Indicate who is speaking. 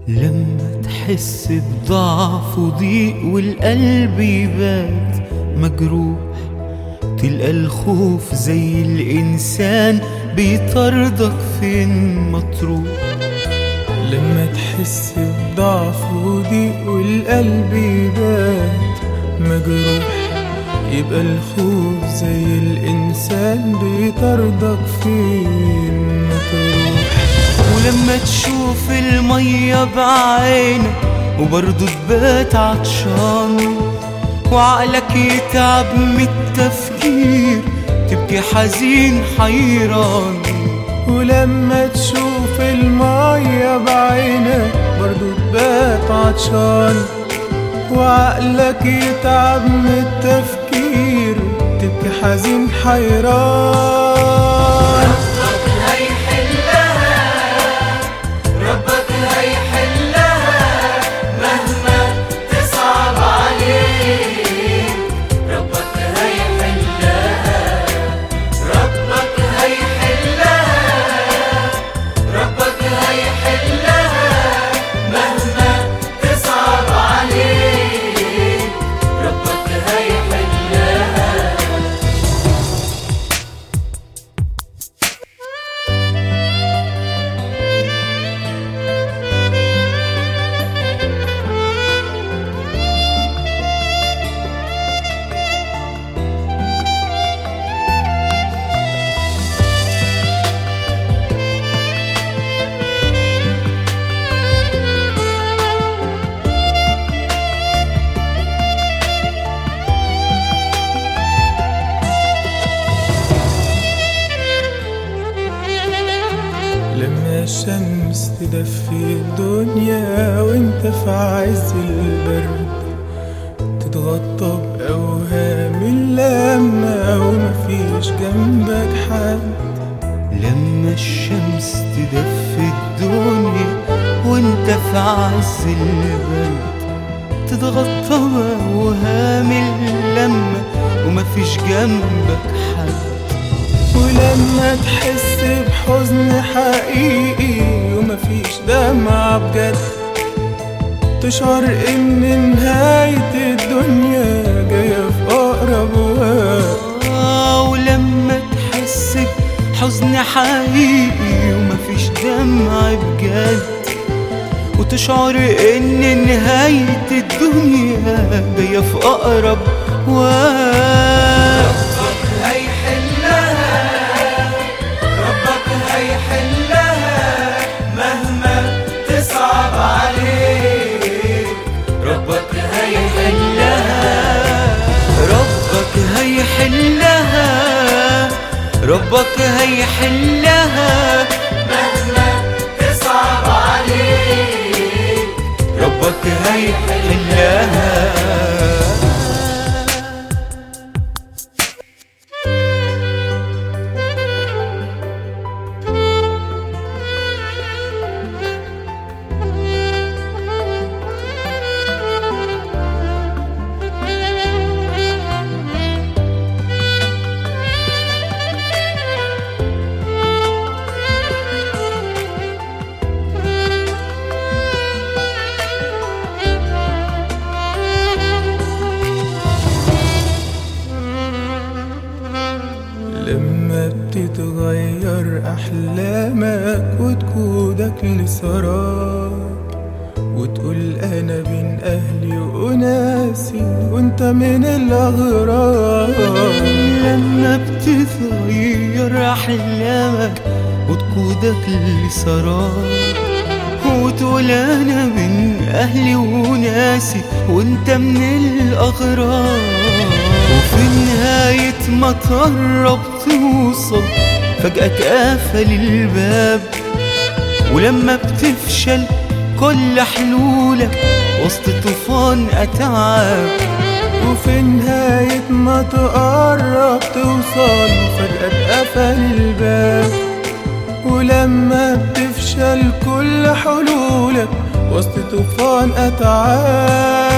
Speaker 1: لما تحس بضعف وضيق والقلب يبات مجروح تلقى الخوف زي الإنسان بيطاردك فين ما تروح
Speaker 2: لما تحس بضعف وضيق والقلب يبات مجروح يبقى الخوف زي الإنسان بيطاردك فين ما تروح
Speaker 1: ولما تشوف المية بعينك وبرضه تبات عطشان وعقلك يتعب من التفكير تبكي حزين حيران
Speaker 2: ولما تشوف المية بعينك برضو تبات عطشان وعقلك يتعب من التفكير تبكي حزين حيران لما الشمس تدفي الدنيا وانت في عز البرد تتغطى بأوهام اللمة ومفيش جنبك حد
Speaker 1: لما الشمس تدفي الدنيا وانت في عز البرد تتغطى بأوهام اللمة ومفيش جنبك حد
Speaker 2: ولما تحس بحزن حقيقي ومفيش دمعة بجد تشعر ان نهاية الدنيا جاية في أقرب وقت
Speaker 1: آه ولما تحس بحزن حقيقي ومفيش دمع بجد وتشعر ان نهاية الدنيا جاية في أقرب وقت ربك هيحلها ربك هيحلها ربك هيحلها
Speaker 2: لما بتتغير أحلامك وتقودك لسراب وتقول أنا بين أهلي وأناسي وأنت من الأغراب
Speaker 1: لما بتتغير أحلامك وتقودك لسراب وتقول أنا من أهلي وناسي وأنت من الأغراب وفي نهاية ما تقرب توصل فجأة قافل الباب ولما بتفشل كل حلولك وسط طوفان أتعاب
Speaker 2: وفي نهاية ما تقرب توصل فجأة اتقفل الباب ولما بتفشل كل حلولك وسط طوفان أتعاب